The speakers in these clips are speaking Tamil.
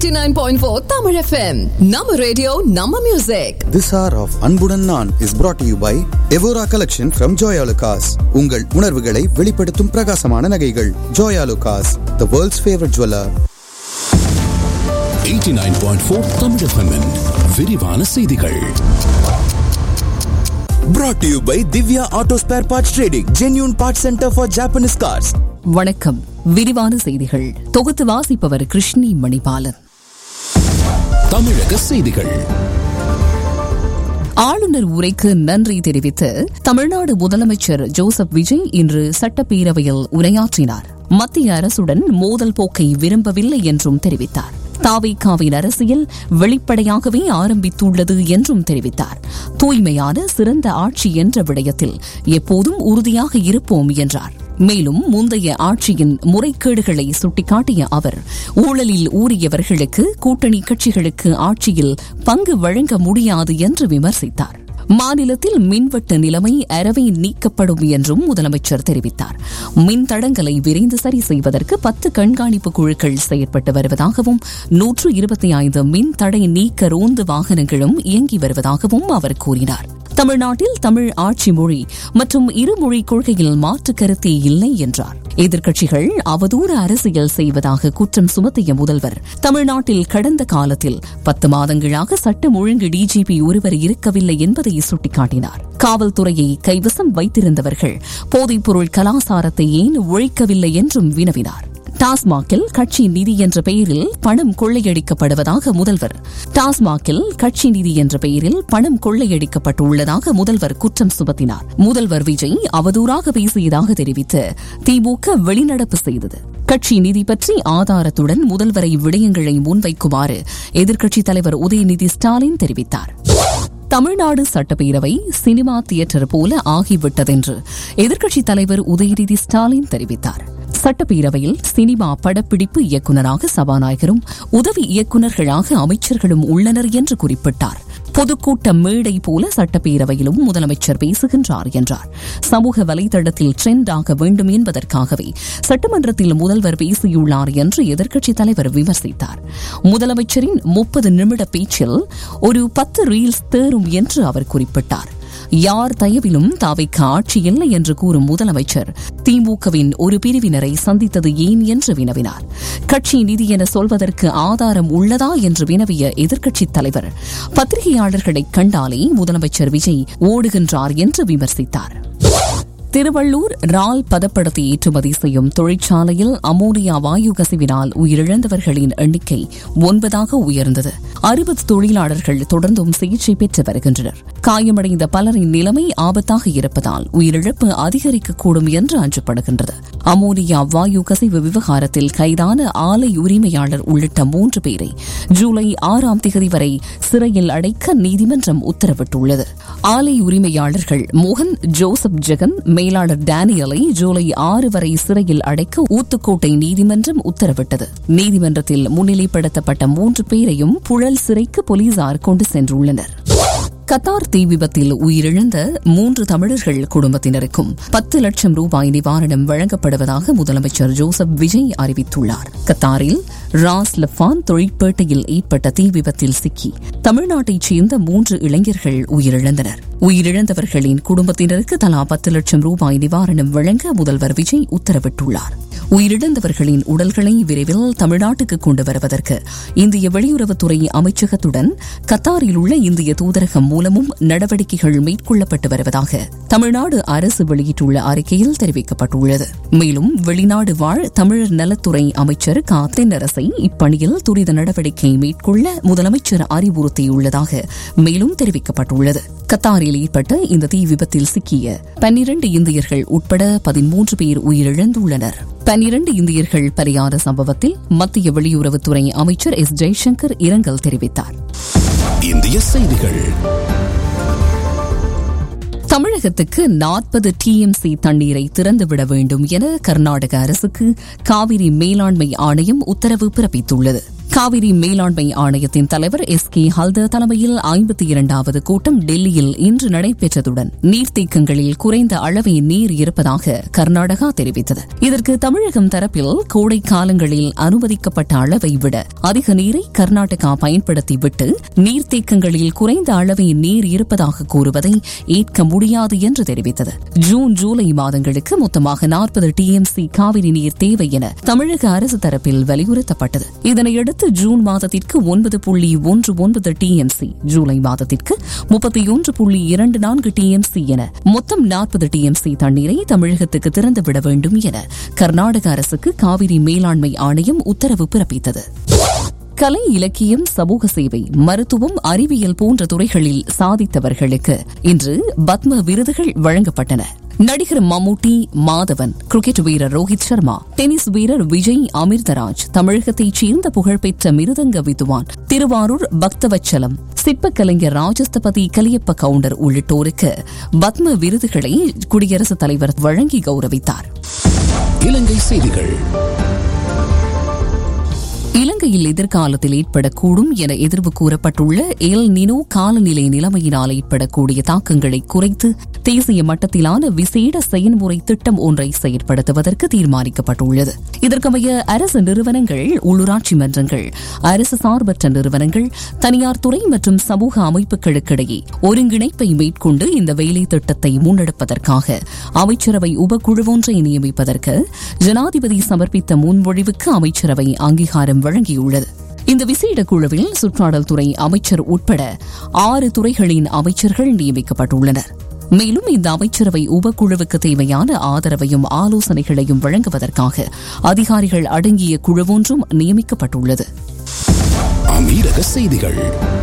89.4 Tamil FM. Nama radio, Nama music. This hour of அன்புடன் நான் is brought to you by Evora collection from Joya Lucas. உங்கள் உணர்வுகளை வெளிப்படுத்தும் பிரகாசமான நகைகள் Joya Lucas, the world's favorite jeweler. 89.4 Tamil FM -இன் விரிவான செய்திகள் brought to you by Divya Auto Spare Parts Trading, genuine parts center for Japanese cars. வணக்கம் விரிவான செய்திகள் தொகுத்து வாசிப்பவர் கிருஷ்ணி மணிபாலன் தமிழக செய்திகள் ஆளுநர் உரைக்கு நன்றி தெரிவித்து தமிழ்நாடு முதலமைச்சர் ஜோசப் விஜய் இன்று சட்டப்பேரவையில் உரையாற்றினார் மத்திய அரசுடன் மோதல் போக்கை விரும்பவில்லை என்றும் தெரிவித்தார் தாவிகாவின் அரசியல் வெளிப்படையாகவே ஆரம்பித்துள்ளது என்றும் தெரிவித்தார் தூய்மையான சிறந்த ஆட்சி என்ற விடயத்தில் எப்போதும் உறுதியாக இருப்போம் என்றார் மேலும் முந்தைய ஆட்சியின் முறைகேடுகளை சுட்டிக்காட்டிய அவர் ஊழலில் ஊறியவர்களுக்கு கூட்டணி கட்சிகளுக்கு ஆட்சியில் பங்கு வழங்க முடியாது என்று விமர்சித்தார் மாநிலத்தில் மின்வெட்டு நிலைமை அறவே நீக்கப்படும் என்றும் முதலமைச்சர் தெரிவித்தார் மின் தடங்களை விரைந்து சரி செய்வதற்கு பத்து கண்காணிப்பு குழுக்கள் செயற்பட்டு வருவதாகவும் நூற்று இருபத்தி ஐந்து மின் தடை நீக்க ரோந்து வாகனங்களும் இயங்கி வருவதாகவும் அவர் கூறினார் தமிழ்நாட்டில் தமிழ் ஆட்சி மொழி மற்றும் இருமொழி கொள்கையில் மாற்று கருத்தே இல்லை என்றார் எதிர்க்கட்சிகள் அவதூற அரசியல் செய்வதாக குற்றம் சுமத்திய முதல்வர் தமிழ்நாட்டில் கடந்த காலத்தில் பத்து மாதங்களாக சட்டம் ஒழுங்கு டிஜிபி ஒருவர் இருக்கவில்லை என்பதை சுட்டிக்காட்டினார் காவல்துறையை கைவசம் வைத்திருந்தவர்கள் போதைப்பொருள் கலாசாரத்தை ஏன் ஒழிக்கவில்லை என்றும் வினவினார் டாஸ்மாகில் கட்சி நிதி என்ற பெயரில் பணம் கொள்ளையடிக்கப்படுவதாக முதல்வர் டாஸ்மாகில் கட்சி நிதி என்ற பெயரில் பணம் கொள்ளையடிக்கப்பட்டுள்ளதாக முதல்வர் குற்றம் சுமத்தினார் முதல்வர் விஜய் அவதூறாக பேசியதாக தெரிவித்து திமுக வெளிநடப்பு செய்தது கட்சி நிதி பற்றி ஆதாரத்துடன் முதல்வரை விடயங்களை முன்வைக்குமாறு எதிர்க்கட்சித் தலைவர் உதயநிதி ஸ்டாலின் தெரிவித்தார் தமிழ்நாடு சட்டப்பேரவை சினிமா தியேட்டர் போல ஆகிவிட்டதென்று எதிர்க்கட்சித் தலைவர் உதயநிதி ஸ்டாலின் தெரிவித்தார் சட்டப்பேரவையில் சினிமா படப்பிடிப்பு இயக்குநராக சபாநாயகரும் உதவி இயக்குநர்களாக அமைச்சர்களும் உள்ளனர் என்று குறிப்பிட்டார் பொதுக்கூட்ட மேடை போல சட்டப்பேரவையிலும் முதலமைச்சர் பேசுகின்றார் என்றார் சமூக வலைதளத்தில் ட்ரெண்ட் ஆக வேண்டும் என்பதற்காகவே சட்டமன்றத்தில் முதல்வர் பேசியுள்ளார் என்று எதிர்க்கட்சித் தலைவர் விமர்சித்தார் முதலமைச்சரின் முப்பது நிமிட பேச்சில் ஒரு பத்து ரீல்ஸ் தேரும் என்று அவர் குறிப்பிட்டார் யார் தயவிலும் தாவைக்கு ஆட்சி இல்லை என்று கூறும் முதலமைச்சர் திமுகவின் ஒரு பிரிவினரை சந்தித்தது ஏன் என்று வினவினார் கட்சி நிதி என சொல்வதற்கு ஆதாரம் உள்ளதா என்று வினவிய எதிர்க்கட்சித் தலைவர் பத்திரிகையாளர்களை கண்டாலே முதலமைச்சர் விஜய் ஓடுகின்றார் என்று விமர்சித்தார் திருவள்ளூர் ரால் பதப்படுத்தி ஏற்றுமதி செய்யும் தொழிற்சாலையில் அமோனியா வாயு கசிவினால் உயிரிழந்தவர்களின் எண்ணிக்கை ஒன்பதாக உயர்ந்தது அறுபது தொழிலாளர்கள் தொடர்ந்தும் சிகிச்சை பெற்று வருகின்றனர் காயமடைந்த பலரின் நிலைமை ஆபத்தாக இருப்பதால் உயிரிழப்பு அதிகரிக்கக்கூடும் என்று அஞ்சப்படுகின்றது அமோனியா வாயு கசிவு விவகாரத்தில் கைதான ஆலை உரிமையாளர் உள்ளிட்ட மூன்று பேரை ஜூலை ஆறாம் தேதி வரை சிறையில் அடைக்க நீதிமன்றம் உத்தரவிட்டுள்ளது ஆலை உரிமையாளர்கள் மோகன் ஜோசப் ஜெகன் மேலாளர் டேனியலை ஜூலை ஆறு வரை சிறையில் அடைக்க ஊத்துக்கோட்டை நீதிமன்றம் உத்தரவிட்டது நீதிமன்றத்தில் முன்னிலைப்படுத்தப்பட்ட மூன்று பேரையும் புழல் சிறைக்கு போலீசார் கொண்டு சென்றுள்ளனர் கத்தார் தீ விபத்தில் உயிரிழந்த மூன்று தமிழர்கள் குடும்பத்தினருக்கும் பத்து லட்சம் ரூபாய் நிவாரணம் வழங்கப்படுவதாக முதலமைச்சர் ஜோசப் விஜய் அறிவித்துள்ளார் கத்தாரில் ராஸ் லஃபான் தொழிற்பேட்டையில் ஏற்பட்ட தீ விபத்தில் சிக்கி தமிழ்நாட்டைச் சேர்ந்த மூன்று இளைஞர்கள் உயிரிழந்தனர் உயிரிழந்தவர்களின் குடும்பத்தினருக்கு தலா பத்து லட்சம் ரூபாய் நிவாரணம் வழங்க முதல்வர் விஜய் உத்தரவிட்டுள்ளார் உயிரிழந்தவர்களின் உடல்களை விரைவில் தமிழ்நாட்டுக்கு கொண்டு வருவதற்கு இந்திய வெளியுறவுத்துறை அமைச்சகத்துடன் கத்தாரில் உள்ள இந்திய தூதரகம் மூலமும் நடவடிக்கைகள் மேற்கொள்ளப்பட்டு வருவதாக தமிழ்நாடு அரசு வெளியிட்டுள்ள அறிக்கையில் தெரிவிக்கப்பட்டுள்ளது மேலும் வெளிநாடு வாழ் தமிழர் நலத்துறை அமைச்சர் கா தென்னரசை இப்பணியில் துரித நடவடிக்கை மேற்கொள்ள முதலமைச்சர் அறிவுறுத்தியுள்ளதாக மேலும் தெரிவிக்கப்பட்டுள்ளது கத்தாரில் ஏற்பட்ட இந்த தீ விபத்தில் சிக்கிய பன்னிரண்டு இந்தியர்கள் உட்பட பதிமூன்று பேர் உயிரிழந்துள்ளனர் பன்னிரண்டு இந்தியர்கள் பலியான சம்பவத்தில் மத்திய வெளியுறவுத்துறை அமைச்சர் எஸ் ஜெய்சங்கர் இரங்கல் தெரிவித்தார் இந்திய செய்திகள் தமிழகத்துக்கு நாற்பது டிஎம்சி தண்ணீரை திறந்துவிட வேண்டும் என கர்நாடக அரசுக்கு காவிரி மேலாண்மை ஆணையம் உத்தரவு பிறப்பித்துள்ளது காவிரி மேலாண்மை ஆணையத்தின் தலைவர் எஸ் கே ஹல்தர் தலைமையில் ஐம்பத்தி இரண்டாவது கூட்டம் டெல்லியில் இன்று நடைபெற்றதுடன் நீர்த்தேக்கங்களில் குறைந்த அளவே நீர் இருப்பதாக கர்நாடகா தெரிவித்தது இதற்கு தமிழகம் தரப்பில் கோடை காலங்களில் அனுமதிக்கப்பட்ட அளவை விட அதிக நீரை கர்நாடகா பயன்படுத்திவிட்டு நீர்த்தேக்கங்களில் குறைந்த அளவே நீர் இருப்பதாக கூறுவதை ஏற்க முடியாது என்று தெரிவித்தது ஜூன் ஜூலை மாதங்களுக்கு மொத்தமாக நாற்பது டிஎம்சி காவிரி நீர் தேவை என தமிழக அரசு தரப்பில் வலியுறுத்தப்பட்டது இதனையடுத்து ஜூன் மாதத்திற்கு ஒன்பது புள்ளி ஒன்று ஒன்பது டிஎம்சி ஜூலை மாதத்திற்கு முப்பத்தி ஒன்று புள்ளி இரண்டு நான்கு டிஎம்சி என மொத்தம் நாற்பது டிஎம்சி தண்ணீரை தமிழகத்துக்கு திறந்துவிட வேண்டும் என கர்நாடக அரசுக்கு காவிரி மேலாண்மை ஆணையம் உத்தரவு பிறப்பித்தது கலை இலக்கியம் சமூக சேவை மருத்துவம் அறிவியல் போன்ற துறைகளில் சாதித்தவர்களுக்கு இன்று பத்ம விருதுகள் வழங்கப்பட்டன நடிகர் மம்முட்டி மாதவன் கிரிக்கெட் வீரர் ரோஹித் சர்மா டென்னிஸ் வீரர் விஜய் அமிர்தராஜ் தமிழகத்தைச் சேர்ந்த புகழ்பெற்ற மிருதங்க வித்துவான் திருவாரூர் பக்தவச்சலம் சிற்பக் கலைஞர் ராஜஸ்தபதி கலியப்ப கவுண்டர் உள்ளிட்டோருக்கு பத்ம விருதுகளை குடியரசுத் தலைவர் வழங்கி கௌரவித்தார் இலங்கை செய்திகள் இலங்கையில் எதிர்காலத்தில் ஏற்படக்கூடும் என எதிர்வு கூறப்பட்டுள்ள எல் நினோ காலநிலை நிலைமையினால் ஏற்படக்கூடிய தாக்கங்களை குறைத்து தேசிய மட்டத்திலான விசேட செயல்முறை திட்டம் ஒன்றை செயற்படுத்துவதற்கு தீர்மானிக்கப்பட்டுள்ளது இதற்கமைய அரசு நிறுவனங்கள் உள்ளூராட்சி மன்றங்கள் அரசு சார்பற்ற நிறுவனங்கள் தனியார் துறை மற்றும் சமூக அமைப்புகளுக்கிடையே ஒருங்கிணைப்பை மேற்கொண்டு இந்த வேலை திட்டத்தை முன்னெடுப்பதற்காக அமைச்சரவை உபக்குழு ஒன்றை நியமிப்பதற்கு ஜனாதிபதி சமர்ப்பித்த முன்மொழிவுக்கு அமைச்சரவை அங்கீகாரம் வழங்கியுள்ளது இந்த விசேட குழுவில் சுற்றாடல் துறை அமைச்சர் உட்பட ஆறு துறைகளின் அமைச்சர்கள் நியமிக்கப்பட்டுள்ளனர் மேலும் இந்த அமைச்சரவை உபக்குழுவுக்கு தேவையான ஆதரவையும் ஆலோசனைகளையும் வழங்குவதற்காக அதிகாரிகள் அடங்கிய குழு ஒன்றும் நியமிக்கப்பட்டுள்ளது அமீரக செய்திகள்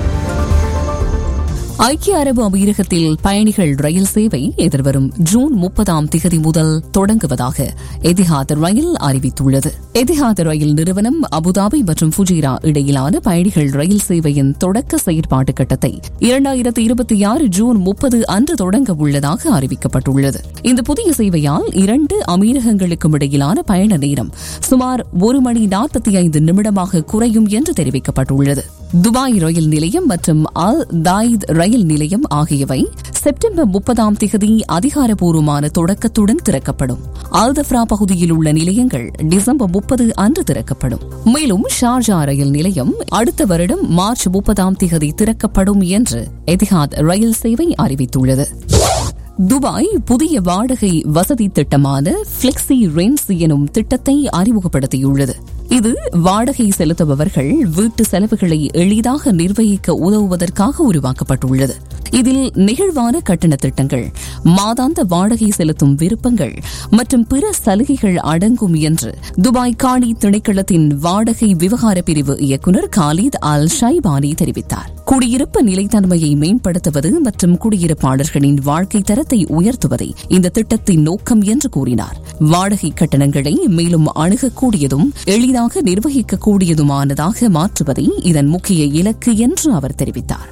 ஐக்கிய அரபு அமீரகத்தில் பயணிகள் ரயில் சேவை எதிர்வரும் ஜூன் முப்பதாம் திகதி முதல் தொடங்குவதாக எதிஹாத் ரயில் அறிவித்துள்ளது எதிஹாத் ரயில் நிறுவனம் அபுதாபி மற்றும் ஃபுஜிரா இடையிலான பயணிகள் ரயில் சேவையின் தொடக்க செயற்பாட்டு கட்டத்தை இரண்டாயிரத்தி இருபத்தி ஆறு ஜூன் முப்பது அன்று தொடங்க உள்ளதாக அறிவிக்கப்பட்டுள்ளது இந்த புதிய சேவையால் இரண்டு அமீரகங்களுக்கும் இடையிலான பயண நேரம் சுமார் ஒரு மணி நாற்பத்தி ஐந்து நிமிடமாக குறையும் என்று தெரிவிக்கப்பட்டுள்ளது துபாய் ரயில் நிலையம் மற்றும் அல் தாயித் ரயில் நிலையம் ஆகியவை செப்டம்பர் முப்பதாம் திகதி அதிகாரப்பூர்வமான தொடக்கத்துடன் திறக்கப்படும் அல்தப்ரா பகுதியில் உள்ள நிலையங்கள் டிசம்பர் முப்பது அன்று திறக்கப்படும் மேலும் ஷார்ஜா ரயில் நிலையம் அடுத்த வருடம் மார்ச் முப்பதாம் திகதி திறக்கப்படும் என்று எதிஹாத் ரயில் சேவை அறிவித்துள்ளது துபாய் புதிய வாடகை வசதி திட்டமான பிளெக்சி ரென்ஸ் எனும் திட்டத்தை அறிமுகப்படுத்தியுள்ளது இது வாடகை செலுத்துபவர்கள் வீட்டு செலவுகளை எளிதாக நிர்வகிக்க உதவுவதற்காக உருவாக்கப்பட்டுள்ளது இதில் நெகிழ்வான கட்டண திட்டங்கள் மாதாந்த வாடகை செலுத்தும் விருப்பங்கள் மற்றும் பிற சலுகைகள் அடங்கும் என்று துபாய் காணி திணைக்களத்தின் வாடகை விவகார பிரிவு இயக்குநர் காலித் அல் ஷைபானி தெரிவித்தார் குடியிருப்பு நிலைத்தன்மையை மேம்படுத்துவது மற்றும் குடியிருப்பாளர்களின் வாழ்க்கை தரத்தை உயர்த்துவதே இந்த திட்டத்தின் நோக்கம் என்று கூறினார் வாடகை கட்டணங்களை மேலும் அணுகக்கூடியதும் எளிதாக நிர்வகிக்கக்கூடியதுமானதாக மாற்றுவதே இதன் முக்கிய இலக்கு என்று அவர் தெரிவித்தார்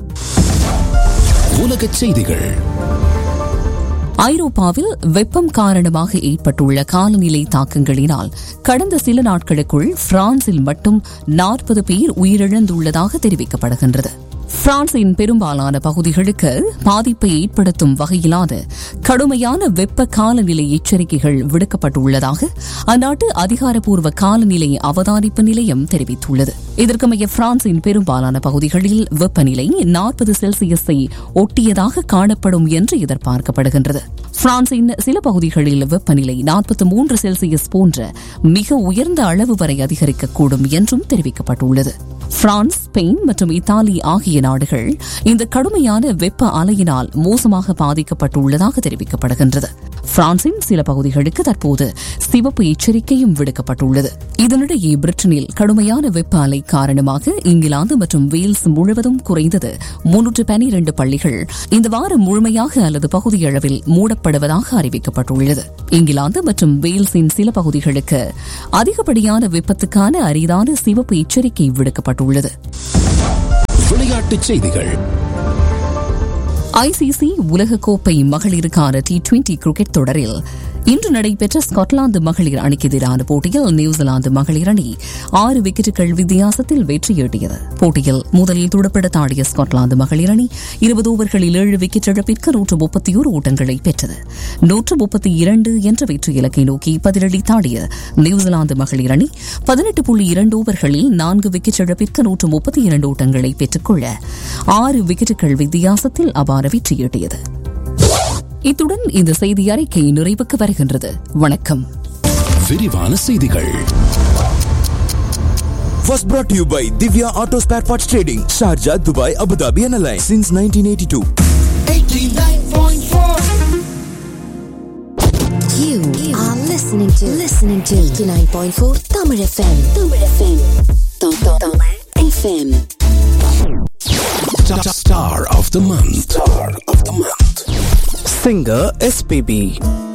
உலகச் செய்திகள் ஐரோப்பாவில் வெப்பம் காரணமாக ஏற்பட்டுள்ள காலநிலை தாக்கங்களினால் கடந்த சில நாட்களுக்குள் பிரான்சில் மட்டும் நாற்பது பேர் உயிரிழந்துள்ளதாக தெரிவிக்கப்படுகின்றது பிரான்சின் பெரும்பாலான பகுதிகளுக்கு பாதிப்பை ஏற்படுத்தும் வகையிலான கடுமையான வெப்ப காலநிலை எச்சரிக்கைகள் விடுக்கப்பட்டுள்ளதாக அந்நாட்டு அதிகாரப்பூர்வ காலநிலை அவதானிப்பு நிலையம் தெரிவித்துள்ளது இதற்கமைய பிரான்சின் பெரும்பாலான பகுதிகளில் வெப்பநிலை நாற்பது செல்சியஸை ஒட்டியதாக காணப்படும் என்று எதிர்பார்க்கப்படுகின்றது பிரான்சின் சில பகுதிகளில் வெப்பநிலை நாற்பத்தி மூன்று செல்சியஸ் போன்ற மிக உயர்ந்த அளவு வரை அதிகரிக்கக்கூடும் என்றும் தெரிவிக்கப்பட்டுள்ளது பிரான்ஸ் ஸ்பெயின் மற்றும் இத்தாலி ஆகிய நாடுகள் இந்த கடுமையான வெப்ப அலையினால் மோசமாக பாதிக்கப்பட்டுள்ளதாக தெரிவிக்கப்படுகின்றது பிரான்சின் சில பகுதிகளுக்கு தற்போது சிவப்பு எச்சரிக்கையும் விடுக்கப்பட்டுள்ளது இதனிடையே பிரிட்டனில் கடுமையான வெப்ப அலை காரணமாக இங்கிலாந்து மற்றும் வேல்ஸ் முழுவதும் குறைந்தது முன்னூற்று பனிரண்டு பள்ளிகள் இந்த வாரம் முழுமையாக அல்லது பகுதியளவில் மூடப்படுவதாக அறிவிக்கப்பட்டுள்ளது இங்கிலாந்து மற்றும் வேல்ஸின் சில பகுதிகளுக்கு அதிகப்படியான வெப்பத்துக்கான அரிதான சிவப்பு எச்சரிக்கை விடுக்கப்பட்டுள்ளது விளையாட்டுச் செய்திகள் ஐசிசி உலகக்கோப்பை மகளிருக்கான டி டுவெண்டி கிரிக்கெட் தொடரில் இன்று நடைபெற்ற ஸ்காட்லாந்து மகளிர் அணிக்கு எதிரான போட்டியில் நியூசிலாந்து மகளிர் அணி ஆறு விக்கெட்டுகள் வித்தியாசத்தில் வெற்றியீட்டியது போட்டியில் முதலில் துடுப்பிடத் ஆடிய ஸ்காட்லாந்து மகளிர் அணி இருபது ஓவர்களில் ஏழு விக்கெட் இழப்பிற்கு நூற்று முப்பத்தி ஒரு ஓட்டங்களை பெற்றது நூற்று முப்பத்தி இரண்டு என்ற வெற்றி இலக்கை நோக்கி பதிலடி தாடிய நியூசிலாந்து மகளிர் அணி பதினெட்டு புள்ளி இரண்டு ஓவர்களில் நான்கு விக்கெட் இழப்பிற்கு நூற்று முப்பத்தி இரண்டு ஓட்டங்களை பெற்றுக்கொள்ள ஆறு விக்கெட்டுகள் வித்தியாசத்தில் அபார வெற்றியீட்டியது இத்துடன் இந்த செய்தி அறிக்கை நிறைவுக்கு வருகின்றது வணக்கம் விரிவான செய்திகள் Was brought to you by Divya Auto Spare Parts Trading, Sharjah, Dubai, Abu Dhabi, and Alliance since 1982. You are listening to listening to 89.4 Tamil FM. Tamil FM. Tam- tam- Tamil FM. Star of the month. Star of the month. Singer SPB